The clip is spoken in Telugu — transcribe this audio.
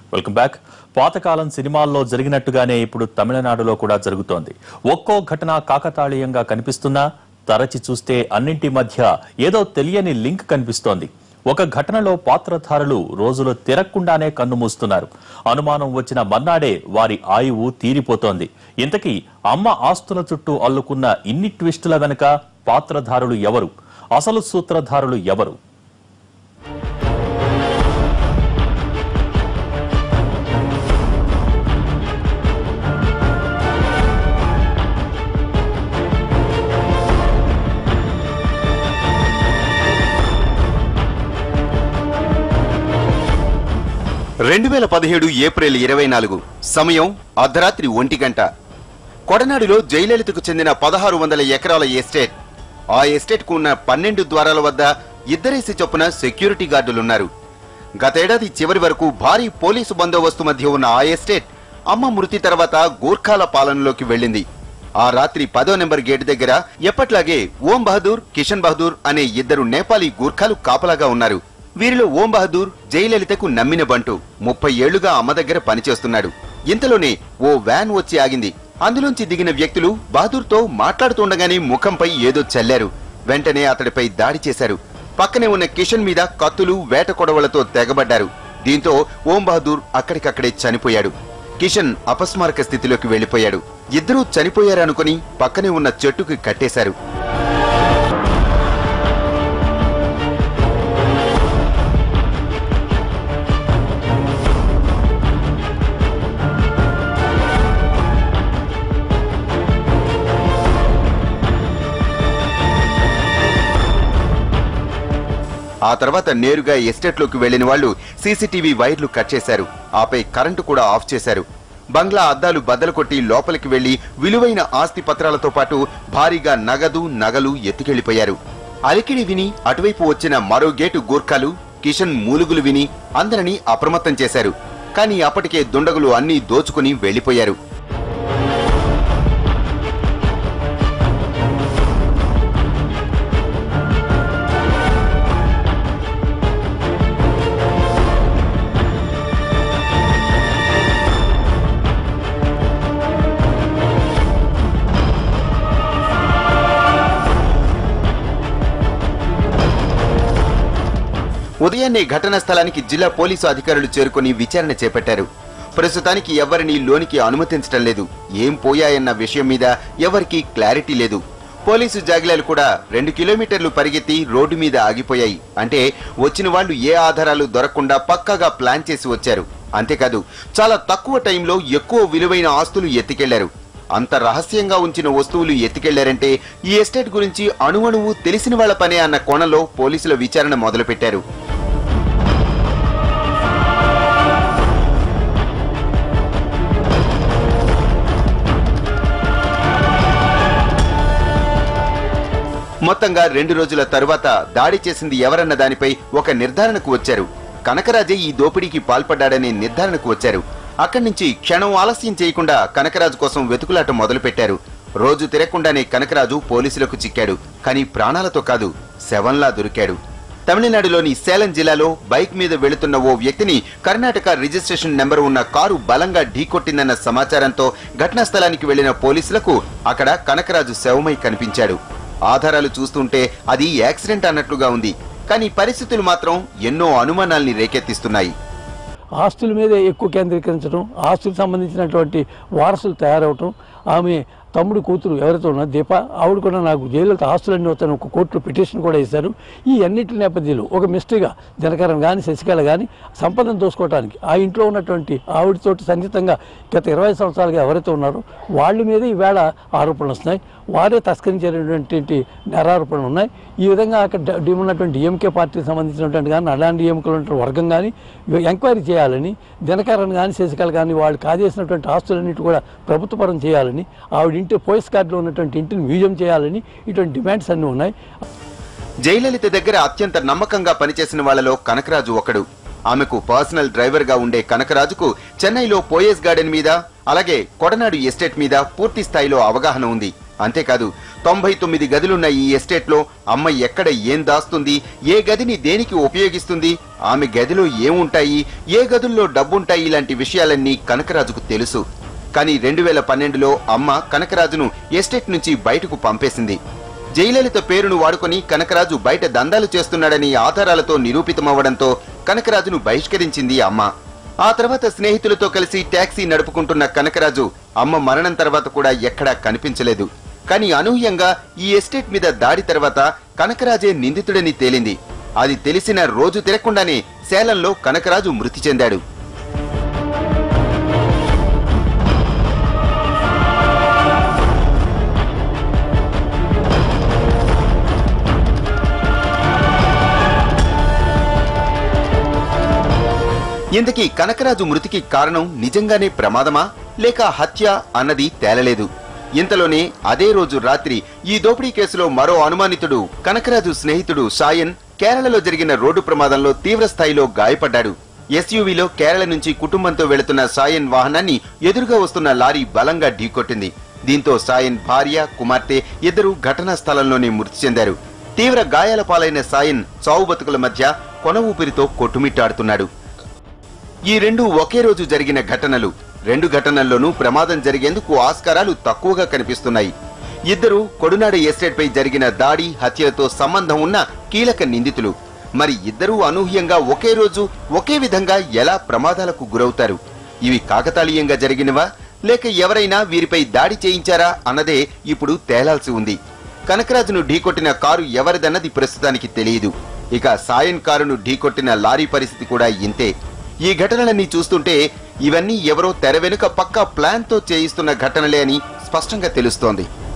వెల్కమ్ బ్యాక్ పాతకాలం సినిమాల్లో జరిగినట్టుగానే ఇప్పుడు తమిళనాడులో కూడా జరుగుతోంది ఒక్కో ఘటన కాకతాళీయంగా కనిపిస్తున్నా తరచి చూస్తే అన్నింటి మధ్య ఏదో తెలియని లింక్ కనిపిస్తోంది ఒక ఘటనలో పాత్రధారులు రోజులు తిరగకుండానే కన్నుమూస్తున్నారు అనుమానం వచ్చిన మర్నాడే వారి ఆయువు తీరిపోతోంది ఇంతకీ అమ్మ ఆస్తుల చుట్టూ అల్లుకున్న ఇన్ని ట్విస్టుల వెనుక పాత్రధారులు ఎవరు అసలు సూత్రధారులు ఎవరు రెండు వేల పదిహేడు ఏప్రిల్ ఇరవై నాలుగు సమయం అర్ధరాత్రి ఒంటి గంట కొడనాడులో జయలలితకు చెందిన పదహారు వందల ఎకరాల ఎస్టేట్ ఆ ఎస్టేట్ కు ఉన్న పన్నెండు ద్వారాల వద్ద ఇద్దరేసి చొప్పున సెక్యూరిటీ గార్డులున్నారు గతేడాది చివరి వరకు భారీ పోలీసు బందోబస్తు మధ్య ఉన్న ఆ ఎస్టేట్ అమ్మ మృతి తర్వాత గూర్ఖాల పాలనలోకి వెళ్ళింది ఆ రాత్రి పదో నెంబర్ గేట్ దగ్గర ఎప్పట్లాగే ఓం బహదూర్ కిషన్ బహదూర్ అనే ఇద్దరు నేపాలీ గూర్ఖాలు కాపలాగా ఉన్నారు వీరిలో ఓం బహదూర్ జయలలితకు నమ్మిన బంటు ముప్పై ఏళ్లుగా అమ్మ దగ్గర పనిచేస్తున్నాడు ఇంతలోనే ఓ వ్యాన్ వచ్చి ఆగింది అందులోంచి దిగిన వ్యక్తులు బహదూర్తో మాట్లాడుతుండగానే ముఖంపై ఏదో చల్లారు వెంటనే అతడిపై దాడి చేశారు పక్కనే ఉన్న కిషన్ మీద కత్తులు వేట కొడవలతో తెగబడ్డారు దీంతో ఓం బహదూర్ అక్కడికక్కడే చనిపోయాడు కిషన్ అపస్మారక స్థితిలోకి వెళ్లిపోయాడు ఇద్దరూ చనిపోయారనుకుని పక్కనే ఉన్న చెట్టుకి కట్టేశారు ఆ తర్వాత నేరుగా ఎస్టేట్లోకి వెళ్లిన వాళ్ళు సీసీటీవీ వైర్లు కట్ చేశారు ఆపై కరెంటు కూడా ఆఫ్ చేశారు బంగ్లా అద్దాలు బద్దలు కొట్టి లోపలికి వెళ్లి విలువైన ఆస్తి పత్రాలతో పాటు భారీగా నగదు నగలు ఎత్తుకెళ్లిపోయారు అలికిడి విని అటువైపు వచ్చిన మరో గేటు గూర్ఖాలు కిషన్ మూలుగులు విని అందరినీ అప్రమత్తం చేశారు కానీ అప్పటికే దుండగులు అన్నీ దోచుకుని వెళ్లిపోయారు ఉదయాన్నే ఘటనా స్థలానికి జిల్లా పోలీసు అధికారులు చేరుకుని విచారణ చేపట్టారు ప్రస్తుతానికి ఎవరిని లోనికి అనుమతించడం లేదు ఏం పోయాయన్న విషయం మీద ఎవరికీ క్లారిటీ లేదు పోలీసు జాగిలాలు కూడా రెండు కిలోమీటర్లు పరిగెత్తి రోడ్డు మీద ఆగిపోయాయి అంటే వచ్చిన వాళ్ళు ఏ ఆధారాలు దొరకకుండా పక్కాగా ప్లాన్ చేసి వచ్చారు అంతేకాదు చాలా తక్కువ టైంలో ఎక్కువ విలువైన ఆస్తులు ఎత్తుకెళ్లారు అంత రహస్యంగా ఉంచిన వస్తువులు ఎత్తుకెళ్లారంటే ఈ ఎస్టేట్ గురించి అణువణువు తెలిసిన వాళ్ళ పనే అన్న కోణంలో పోలీసుల విచారణ మొదలుపెట్టారు మొత్తంగా రెండు రోజుల తరువాత దాడి చేసింది ఎవరన్న దానిపై ఒక నిర్ధారణకు వచ్చారు కనకరాజే ఈ దోపిడీకి పాల్పడ్డాడనే నిర్ధారణకు వచ్చారు అక్కడి నుంచి క్షణం ఆలస్యం చేయకుండా కనకరాజు కోసం వెతుకులాట మొదలుపెట్టారు రోజు తిరగకుండానే కనకరాజు పోలీసులకు చిక్కాడు కానీ ప్రాణాలతో కాదు శవంలా దొరికాడు తమిళనాడులోని సేలం జిల్లాలో బైక్ మీద వెళుతున్న ఓ వ్యక్తిని కర్ణాటక రిజిస్ట్రేషన్ నెంబర్ ఉన్న కారు బలంగా ఢీకొట్టిందన్న సమాచారంతో ఘటనా స్థలానికి వెళ్లిన పోలీసులకు అక్కడ కనకరాజు శవమై కనిపించాడు ఆధారాలు చూస్తుంటే అది యాక్సిడెంట్ అన్నట్లుగా ఉంది కానీ పరిస్థితులు మాత్రం ఎన్నో అనుమానాల్ని రేకెత్తిస్తున్నాయి ఆస్తుల మీదే ఎక్కువ కేంద్రీకరించడం ఆస్తులకు సంబంధించినటువంటి వారసులు తయారవటం ఆమె తమ్ముడు కూతురు ఎవరైతే ఉన్నారో దీప ఆవిడ కూడా నాకు జైలుతో ఆస్తులన్నీ వస్తాను ఒక కోర్టులో పిటిషన్ కూడా ఇస్తారు ఈ అన్నిటి నేపథ్యంలో ఒక మిస్టరీగా దినకరన్ కానీ శశికళ కానీ సంపదను దోసుకోవడానికి ఆ ఇంట్లో ఉన్నటువంటి ఆవిడతోటి సన్నిహితంగా గత ఇరవై సంవత్సరాలుగా ఎవరైతే ఉన్నారో వాళ్ళ మీద ఈవేళ ఆరోపణలు వస్తున్నాయి వారే తస్కరించేటటువంటి నేరారోపణలు ఉన్నాయి ఈ విధంగా అక్కడ డ- డి- ఉన్నటువంటి డిఎంకే పార్టీకి సంబంధించినటువంటి కానీ అలాంటి డిఎంకేలో ఉన్నటువంటి వర్గం కానీ ఎంక్వైరీ చేయాలని దినకరన్ కానీ శశికళ కానీ వాళ్ళు కాజేసినటువంటి ఆస్తులన్నిటి కూడా ప్రభుత్వపరం చేయాలని ఆవిడ ఇంటి పోయిస్ కార్డులో ఉన్నటువంటి ఇంటిని మ్యూజియం చేయాలని ఇటువంటి డిమాండ్స్ అన్నీ ఉన్నాయి జయలలిత దగ్గర అత్యంత నమ్మకంగా పనిచేసిన వాళ్లలో కనకరాజు ఒకడు ఆమెకు పర్సనల్ డ్రైవర్ గా ఉండే కనకరాజుకు చెన్నైలో పోయస్ గార్డెన్ మీద అలాగే కొడనాడు ఎస్టేట్ మీద పూర్తి స్థాయిలో అవగాహన ఉంది అంతేకాదు తొంభై తొమ్మిది గదులున్న ఈ ఎస్టేట్లో అమ్మ ఎక్కడ ఏం దాస్తుంది ఏ గదిని దేనికి ఉపయోగిస్తుంది ఆమె గదిలో ఏముంటాయి ఏ గదుల్లో డబ్బుంటాయి ఇలాంటి విషయాలన్నీ కనకరాజుకు తెలుసు కానీ రెండు వేల పన్నెండులో అమ్మ కనకరాజును ఎస్టేట్ నుంచి బయటకు పంపేసింది జయలలిత పేరును వాడుకొని కనకరాజు బయట దందాలు చేస్తున్నాడని ఆధారాలతో నిరూపితమవ్వడంతో కనకరాజును బహిష్కరించింది అమ్మ ఆ తర్వాత స్నేహితులతో కలిసి టాక్సీ నడుపుకుంటున్న కనకరాజు అమ్మ మరణం తర్వాత కూడా ఎక్కడా కనిపించలేదు కానీ అనూహ్యంగా ఈ ఎస్టేట్ మీద దాడి తర్వాత కనకరాజే నిందితుడని తేలింది అది తెలిసిన రోజు తిరగకుండానే సేలంలో కనకరాజు మృతి చెందాడు ఇంతకీ కనకరాజు మృతికి కారణం నిజంగానే ప్రమాదమా లేక హత్య అన్నది తేలలేదు ఇంతలోనే అదే రోజు రాత్రి ఈ దోపిడీ కేసులో మరో అనుమానితుడు కనకరాజు స్నేహితుడు సాయన్ కేరళలో జరిగిన రోడ్డు ప్రమాదంలో తీవ్ర స్థాయిలో గాయపడ్డాడు ఎస్యూవీలో కేరళ నుంచి కుటుంబంతో వెళుతున్న సాయన్ వాహనాన్ని ఎదురుగా వస్తున్న లారీ బలంగా ఢీకొట్టింది దీంతో సాయన్ భార్య కుమార్తె ఇద్దరు ఘటనా స్థలంలోనే మృతి చెందారు తీవ్ర గాయాల పాలైన సాయన్ చావు బతుకుల మధ్య కొన ఊపిరితో కొట్టుమిట్టాడుతున్నాడు ఈ రెండు ఒకే రోజు జరిగిన ఘటనలు రెండు ఘటనల్లోనూ ప్రమాదం జరిగేందుకు ఆస్కారాలు తక్కువగా కనిపిస్తున్నాయి ఇద్దరు కొడునాడ ఎస్టేట్ పై జరిగిన దాడి హత్యలతో సంబంధం ఉన్న కీలక నిందితులు మరి ఇద్దరూ అనూహ్యంగా ఒకే రోజు ఒకే విధంగా ఎలా ప్రమాదాలకు గురవుతారు ఇవి కాకతాళీయంగా జరిగినవా లేక ఎవరైనా వీరిపై దాడి చేయించారా అన్నదే ఇప్పుడు తేలాల్సి ఉంది కనకరాజును ఢీకొట్టిన కారు ఎవరిదన్నది ప్రస్తుతానికి తెలియదు ఇక సాయన్ కారును ఢీకొట్టిన లారీ పరిస్థితి కూడా ఇంతే ఈ ఘటనలన్నీ చూస్తుంటే ఇవన్నీ ఎవరో తెర వెనుక పక్కా ప్లాన్తో చేయిస్తున్న ఘటనలే అని స్పష్టంగా తెలుస్తోంది